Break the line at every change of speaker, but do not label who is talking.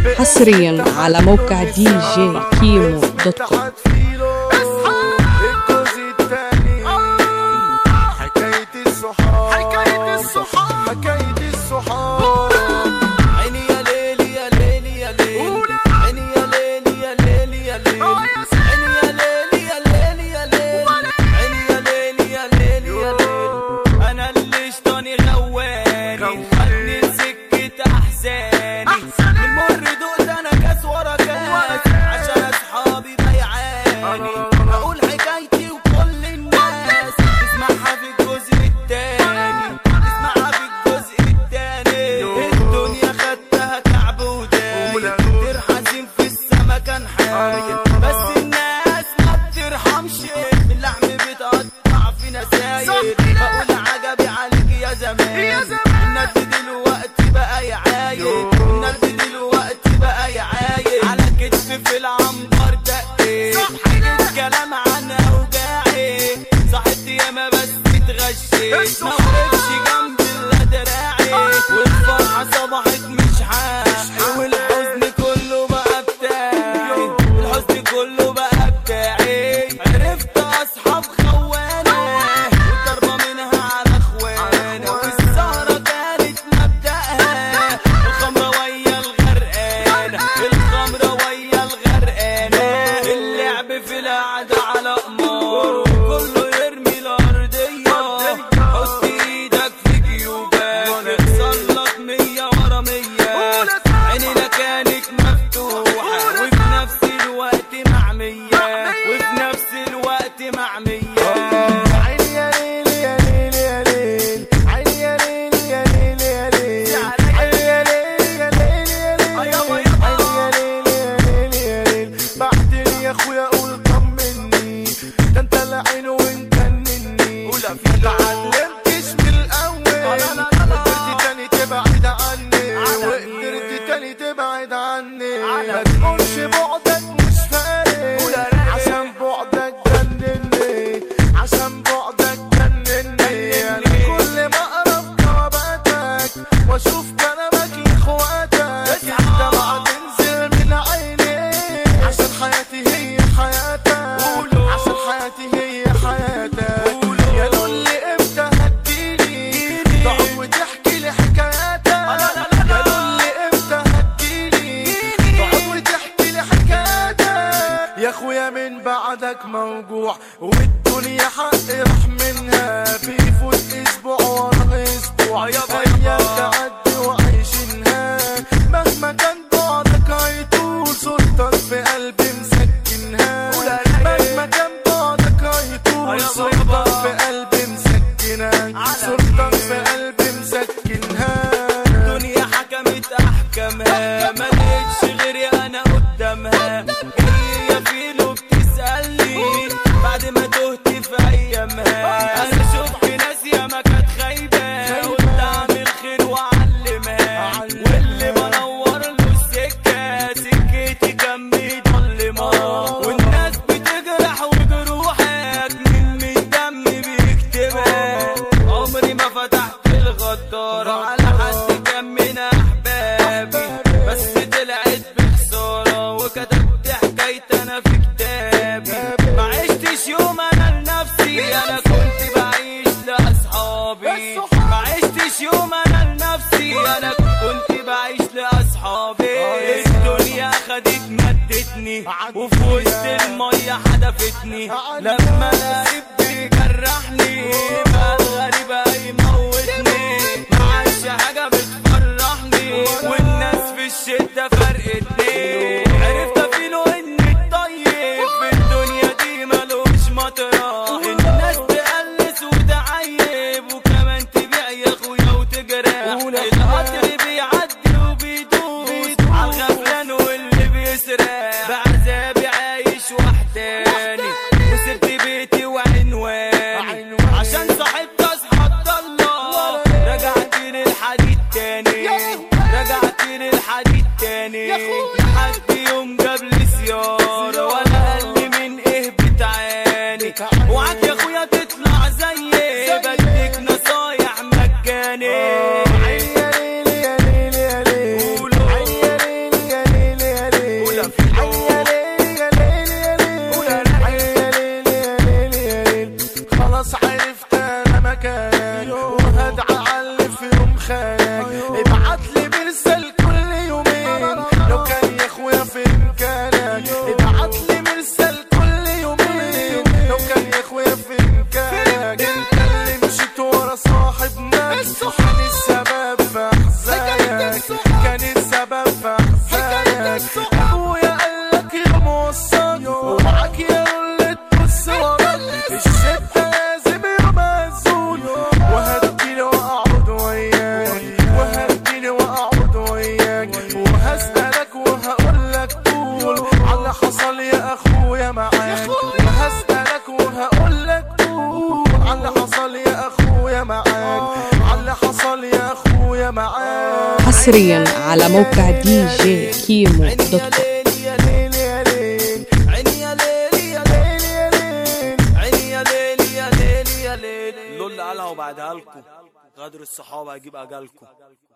حصريا على موقع دي جي كيمو دوت كوم
تحت فيلو الجوز التاني حكاية الصحاب حكاية الصحاب حكاية الصحاب
عيني يا ليلي يا ليلي يا ليلي عيني يا ليلي يا ليلي يا ليلي عيني يا ليلي يا ليلي يا ليلي عيني يا ليلي يا ليلي يا ليلي انا اللي شطاني غواني خدني لسكة احزاني من مر دقت انا كاس ورا كاس عشان اصحابي بيعاني اقول حكايتي وكل الناس تسمعها في الجزء التاني تسمعها في الجزء التاني الدنيا خدتها كعب ودايق ترحزين في السما كان حايل بس الناس ما بترحمش اللحم بيتقطع في نسايل بقول عجبي عليك يا زمان الناس دلوقتي بقى يعايل الناس دلوقتي بقى يعايل على كتفي في العنبر دقيت حكيت كلام عن اوجاعي صحيت ياما بس اتغشيت ما وقفش جنب الا دراعي والفرحه صبحت مش حاحي والحزن كله بقى بتاعي الحزن كله بقى بتاعي عرفت اصحاب خوانه والضربه منها على اخوانه والسهره كانت مبدأها الخمره ويا الغرقانه الخمره ويا الغرقانه اللعب في القعده على قمار كله يرمي الارضيه حط ايدك في جيوبك اكسر لك مية ورا مية عينينا كانت مفتوحة وفي نفس الوقت معمية وفي نفس الوقت معمية
عيني يا ليل يا ليل يا ليل عيني يا ليل يا ليل يا ليل عيني يا ليل يا ليل يا ليل عيني يا ليل يا ليل يا ليل بعتني يا اخويا قول طمني ده انت العين وانت النني ما اتعلمتش من الاول وقدرت تاني تبعد عني وقدرت تاني تبعد عني ما تقولش بعدك مش فارق عشان بعدك جنني عشان بعدك جنني انا كل ما اقرب جواباتك واشوف كلامك لاخواتك انت ما تنزل من عيني عشان حياتي هي حياتك عشان حياتي هي حياتك يا لولي امتى هتجيلي تقعد وتحكي لي حكاياتك يا لولي امتى هتجيلي تقعد وتحكي لي حكاياتك يا اخويا من بعدك موجوع والدنيا حق راح منها بيفوت اسبوع ورا اسبوع ايام تعدي وعايشينها مهما كان بعدك هيطول سلطان في قلبي مسكنها مهما كان بعدك هيطول سلطان في قلبي مسكنها سلطان في قلبي مسكنها
الدنيا حكمت احكامها ما لقيتش غيري انا قدامها جاية فيلو بتسألني بعد ما تهت في ايامها انا شفت ناس ياما كانت خايبة قلت اعمل خير واعلمها واللي بنور له السكة سكتي كان مضلمة والناس بتجرح وجروحك من من الدم بيكتبها عمري ما فتحت الغدارة على حد كان من احبابي بس طلعت بخسارة وكتبت حكاية انا في كتابي ما عشتش يوم انا لنفسي انا كنت بعيش لاصحابي ما عشتش يوم انا لنفسي انا كنت بعيش لاصحابي الدنيا خدت مدتني وفي وسط المية حدفتني لما لقيت بيجرحني بقى الغريب هيموتني معاش حاجة بتفرحني والناس في الشدة فرقتني عرفت افيله اني الطيب في الدنيا دي ملوش مطرح الناس تقلس وتعيب وكمان تبيع يا اخويا وتجرح القطر بيعدي وبيدوس عالغفلان واللي بيسرق بعذابي عايش وحداني وسبت بيتي وعنواني عشان صاحبت اصحى الله رجعت للحديد تاني رجعت للحديد تاني لحد يوم جاب لي سيارة ولا قال لي من ايه بتعاني وعد يا اخويا تطلع زيي بديك نصايح مجاني
عيني يا ليل يا ليل يا ليل عيني يا ليل يا ليل
حصريا على موقع دي جي كيمو دوت كوم
عيني يا ليل يا ليل يا ليل عيني يا ليل يا ليل يا ليل لول قالها وبعدها لكم غدر الصحابة هجيب أجالكم